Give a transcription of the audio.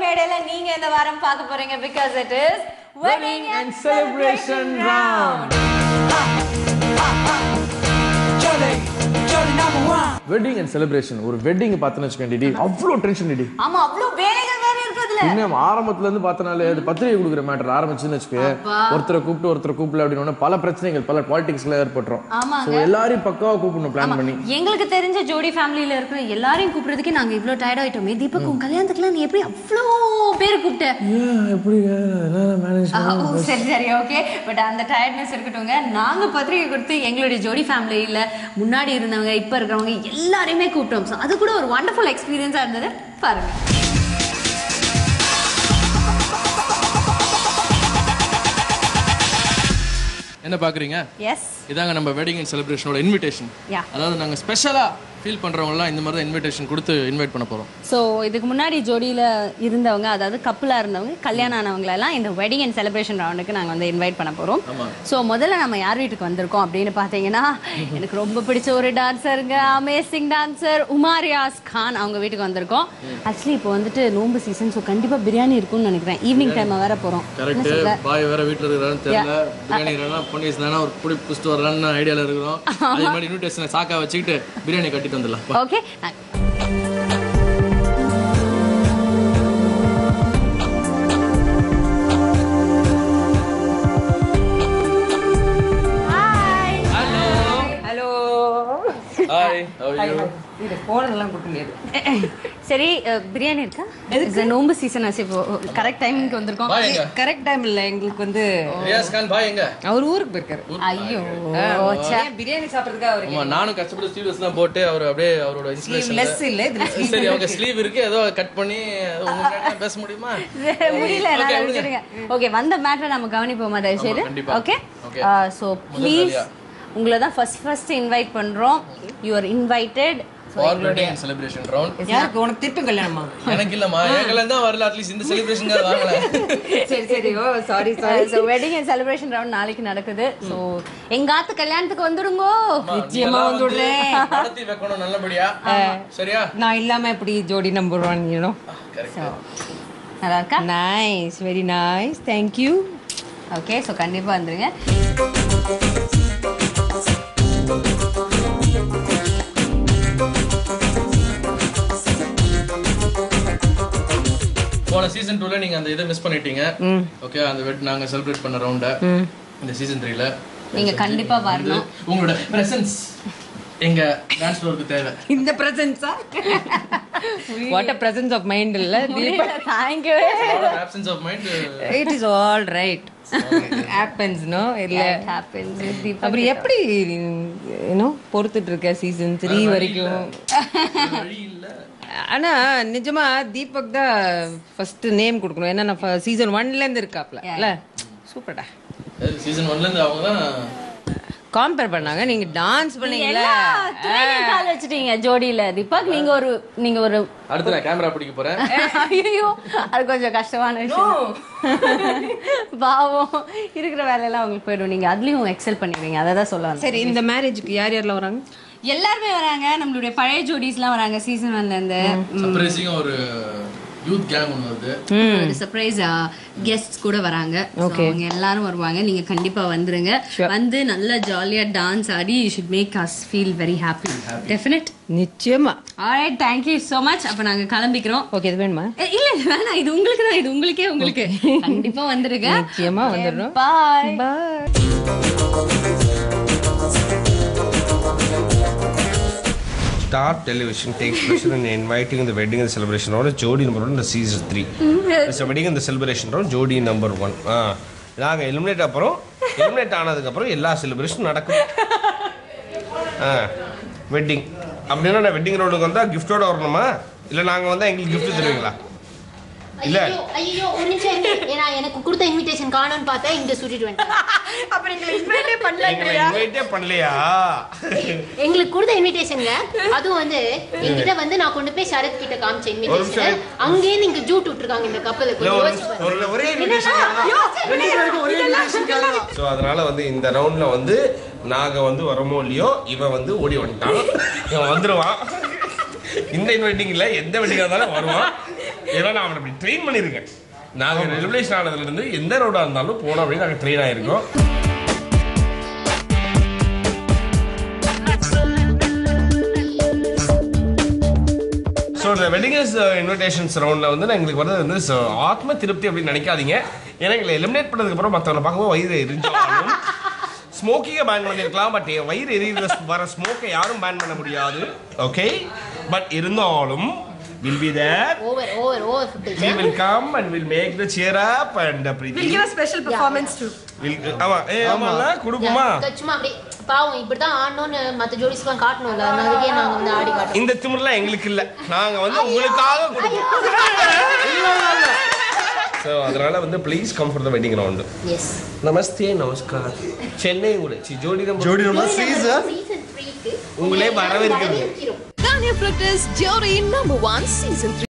ஃப்ரைடேல நீங்க இந்த வாரம் பார்க்க போறீங்க because it is Wedding and celebration round. Wedding and celebration ஒரு வெட்டிங் பார்த்தேன்னு வச்சுக்கோண்டி அவ்வளோ டென்ஷன் இடி ஆமா அவ்வளவு வேலைகள் வேற இருக்குதுல இன்னும் ஆரம்பத்துல இருந்து பார்த்தனாலே அது பத்திரிகை கொடுக்குற மேட்டர் ஆரம்பிச்சுன்னு வச்சுக்கோ ஒருத்தரை கூப்பிட்டு ஒருத்தரை கூப்பிடல அப்படின்னு பல பிரச்சனைகள் பல பாலிடிக்ஸ்ல ஏற்பட்டுரும் ஆமாங்க. ஸோ எல்லாரையும் பக்காவா கூப்பிடணும் பிளான் பண்ணி எங்களுக்கு தெரிஞ்ச ஜோடி ஃபேமிலியில இருக்கிற எல்லாரையும் கூப்பிடுறதுக்கே நாங்க இவ்ளோ டயர்ட் ஆயிட்டோமே தீபக் உன் கல்யாணத்துக்குலாம் நீ எப்படி அவ்வளோ பேர் கூப்பிட்ட ஏன் எப்படி மேனேஜ் ஆ, ஓ, சரி சரி ஓகே பட் அந்த டயர்ட்னஸ் இருக்கட்டும்ங்க நாங்க பத்திரிகை கொடுத்து எங்களுடைய ஜோடி ஃபேமிலியில முன்னாடி இருந்தவங்க இப்ப இருக்கிறவங்க எல்லாரையுமே கூப்பிட்டோம் So, அது கூட ஒரு வண்டர்ஃபுல் எக்ஸ்பீரியன்ஸா இருந்தது பாருங்க என்ன பாக்குறீங்க எஸ் இதாங்க நம்ம வெட்டிங் அண்ட் செலிப்ரேஷனோட இன்விடேஷன் Yeah. அதாவது நாங்க ஸ்பெஷலா ஃபீல் பண்றவங்கலாம் இந்த மாதிரி தான் இன்விடேஷன் கொடுத்து இன்வைட் பண்ண போறோம் ஸோ இதுக்கு முன்னாடி ஜோடியில் இருந்தவங்க அதாவது கப்பலாக இருந்தவங்க கல்யாணம் ஆனவங்க எல்லாம் இந்த வெட்டிங் அண்ட் செலிப்ரேஷன் ரவுண்டுக்கு நாங்கள் வந்து இன்வைட் பண்ண போகிறோம் ஸோ முதல்ல நம்ம யார் வீட்டுக்கு வந்திருக்கோம் அப்படின்னு பார்த்தீங்கன்னா எனக்கு ரொம்ப பிடிச்ச ஒரு டான்ஸருங்க அமேசிங் டான்சர் உமாரியாஸ் கான் அவங்க வீட்டுக்கு வந்திருக்கோம் ஆக்சுவலி இப்போ வந்துட்டு நோம்பு சீசன் ஸோ கண்டிப்பாக பிரியாணி இருக்கும்னு நினைக்கிறேன் ஈவினிங் டைம் வேற போகிறோம் கரெக்ட் பாய் வேற வீட்ல இருக்கிறான்னு தெரியல பிரியாணி வேணா பண்ணி வச்சுனா ஒரு புடி புடிச்சிட்டு வரலான்னு ஐடியால இருக்கிறோம் அதே மாதிரி இன்விடேஷனை சாக்கா வச்சுக்கிட்டு பிரியாணி கட்டிட்டு வந்துடலாம் வா. Okay hello hi how are you இது போனதெல்லாம் கொடுக்க முடியாது சரி அஹ், பிரியாணி இருக்கா இது நோம்பு சீசன் ஆச்சு இப்போ கரெக்ட் டைமிங்க்கு வந்திருக்கோம் பாய் எங்க கரெக்ட் டைம் இல்ல எங்களுக்கு வந்து ரியாஸ் கான் பாய் எங்க அவர் ஊருக்கு போயிருக்காரு ஐயோ ஏன் பிரியாணி சாப்பிடுறதுக்காக அவருக்கு ஆமா நானும் கஷ்டப்பட்டு ஸ்லீவ்லெஸ் தான் போட்டு அவர் அப்படியே அவரோட இன்ஸ்பிரேஷன் லெஸ் இல்ல இதுல சரி அவங்க ஸ்லீவ் இருக்கு ஏதோ கட் பண்ணி உங்க முன்னாடி பேச முடியுமா முடியல Okay, என்னால விடுங்க. விட்டுடுங்க ஓகே வந்த மேட்டரை நம்ம கவனிப்போமா தயவு செய்து கண்டிப்பா. Okay Okay. ஸோ ப்ளீஸ் உங்களை தான் ஃபர்ஸ்ட் ஃபர்ஸ்ட் இன்வைட் பண்றோம் you are invited for wedding and celebration round யாருக்கு உனக்கு திருப்பி கல்யாணமா எனக்கு இல்லம்மா என் கல்யாணம் தான் வரல அட்லீஸ்ட் இந்த செலிப்ரேஷன் வாங்கல சரி சரி ஓ sorry sorry so wedding and celebration round நாளைக்கு நடக்குது ஸோ எங்க ஆத்து கல்யாணத்துக்கு வந்துடுங்கோ நிச்சயமா வந்து விடுறேன். நடத்தி வைக்கணும் நல்லபடியா சரியா நான் இல்லாம எப்படி ஜோடி நம்பர் ஒன் யூனோ நல்லா இருக்கா nice very nice thank you okay so கண்டிப்பா வந்துருங்க போன சீசன் டூல நீங்க அந்த இதை மிஸ் பண்ணிட்டீங்க ஓகே அந்த வெட் நாங்க செலிப்ரேட் பண்ண ரவுண்ட இந்த சீசன் த்ரீல நீங்க கண்டிப்பா வரணும் உங்களோட பிரசன்ஸ் எங்க டான்ஸ் ஃப்ளோருக்கு தேவை இந்த பிரசன்ஸா what a presence of mind இல்ல thank you absence of mind it is all right happens no இல்ல ஹேப்பன்ஸ் அப்புறம் எப்படி யூனோ பொறுத்துட்டு இருக்க சீசன் த்ரீ வரைக்கும் வழி இல்ல ஆனா நிஜமா தீபக் தான் ஃபர்ஸ்ட் நேம் கொடுக்கணும் ஏன்னா நான் சீசன் ஒன்ல இருந்து இருக்காப்ல இல்ல சூப்பர்டா சீசன் ஒன்ல இருந்து அவங்க தான் காம்பேர் பண்ணாங்க நீங்க டான்ஸ் பண்ணீங்கல்ல எல்லாத்துலயும் கால் வச்சுட்டீங்க ஜோடியில தீபக் நீங்க ஒரு நீங்க ஒரு அடுத்து நான் கேமரா பிடிக்க போறேன் ஐயோ அது கொஞ்சம் கஷ்டமான விஷயம் பாவம் இருக்கிற வேலையெல்லாம் உங்களுக்கு போயிடும் நீங்க அதுலயும் எக்ஸல் பண்ணிடுவீங்க அதை தான் சொல்ல வந்தேன் சரி இந்த மேரேஜுக்கு யார் யாரெல்லாம் வராங்க எல்லாருமே வராங்க நம்மளுடைய பழைய ஜோடிஸ்லாம் வராங்க சீசன் ஒன்ல இருந்து சர்ப்ரைசிங்கா ஒரு யூத் கேங் ஒன்று வருது ஒரு சர்ப்ரைஸ் கெஸ்ட்ஸ் கூட வராங்க So, அவங்க எல்லாரும் வருவாங்க நீங்க கண்டிப்பா வந்துருங்க வந்து நல்லா ஜாலியா டான்ஸ் ஆடி you should make us feel very happy definite நிச்சயமா alright thank you so much அப்ப நாங்க கிளம்பிக்கிறோம் ஓகே இது வேணுமா ஏ, இல்ல இல்ல வேணாம் இது உங்களுக்கு தான் இது உங்களுக்கே உங்களுக்கு கண்டிப்பா வந்துருங்க நிச்சயமா வந்துடுறோம் பாய் பாய் Star Television takes pleasure in inviting the wedding and celebration round Jodi number one in the season three. It's a wedding and the celebration round Jodi number one. ஆ நாங்கள் எலிமினேட் அப்புறம் எலிமினேட் ஆனதுக்கப்புறம் எல்லா செலிப்ரேஷனும் நடக்கும் ஆ வெட்டிங் அப்படின்னா நான் wedding ரவுண்டுக்கு வந்தால் கிஃப்டோட வரணுமா இல்லை நாங்கள் வந்தால் எங்களுக்கு gift தருவீங்களா இல்ல. ஐயோ ஐயோ ஒரு நிமிஷம் இருங்க. ஏன்னா எனக்கு கொடுத்த இன்விடேஷன் காணும்னு பார்த்தா இங்க சுட்டிட்டு வந்துட்டேன் எங்களை இன்வைட்டே பண்ணலையா எங்களுக்கு கொடுத்த இன்விடேஷன்ங்க அதுவும் வந்து என்கிட்ட வந்து நான் கொண்டு போய் சரத் கிட்ட காமிச்ச ஒரு இன்விடேஷன் நிமிஷம். அங்கேயே நீங்க ஜூட் விட்டுருக்காங்க இந்த கப்பலுக்கு இல்லை கொஞ்சம் ஒரு யோசிச்சு பாருங்க. ஒரு- ஒரே இன்விடேஷன் ஸோ அதனால வந்து இந்த ரவுண்ட்ல வந்து நாங்க வந்து வரமோ இல்லையோ இவன் வந்து ஓடி வந்துட்டான் இவன் வந்துருவான் இந்த வெட்டிங் இல்ல எந்த வெட்டிங் இருந்தாலும் வருவான் ஏன்னா நான் அவனை அப்படி ட்ரெயின் பண்ணியிருக்கேன் நாங்க ரெவலேஷன் ஆனதுல இருந்து எந்த ரோடா இருந்தாலும் போனோம் அப்படின்னு நாங்க ட்ரெயின் ஆயிருக்கோம் ஸோ இந்த வெட்டிங்கஸ் இன்விடேஷன்ஸ் ரவுண்டில் வந்து நான் எங்களுக்கு வர்றது வந்து so, ஆத்ம திருப்தி அப்படின்னு நினைக்காதீங்க ஏன்னா எங்களை எலிமினேட் பண்ணதுக்கு அப்புறம் மற்றவங்களை பார்க்கும்போது வயிறு எரிஞ்சாலும் ஸ்மோக்கிங்கை பேன் பண்ணியிருக்கலாம் பட் வயிறு எரியிற வர ஸ்மோக்கை யாரும் பேன் பண்ண முடியாது ஓகே பட் இருந்தாலும் will be there over over over food we will come and we'll make the cheer up and uh, Preeti We'll give a special performance too. will ஆமா ஏ ஆமால கொடுப்போமா சும்மா அப்படியே பாவம் இப்படிதான் ஆடணும்னு மத்த ஜோடிஸ்லாம் காட்டணும்ல அதனாலயே நாங்க வந்து ஆடி காட்டுறோம் இந்த திமிர்லாம் எங்களுக்கு இல்ல நாங்க வந்து உங்களுக்காக கொடுப்போம் ஸோ அதனால வந்து please come for the wedding round yes நமஸ்தே நமஸ்கார் சென்னை உடைச்சி ஜோடி நம்பர் ஜோடி நம்பர் சீசன் சீசன் 3க்கு உங்களே வரவேற்கிறது வரவேற்கிறோம் Daniel Flitters Jory number one season 3.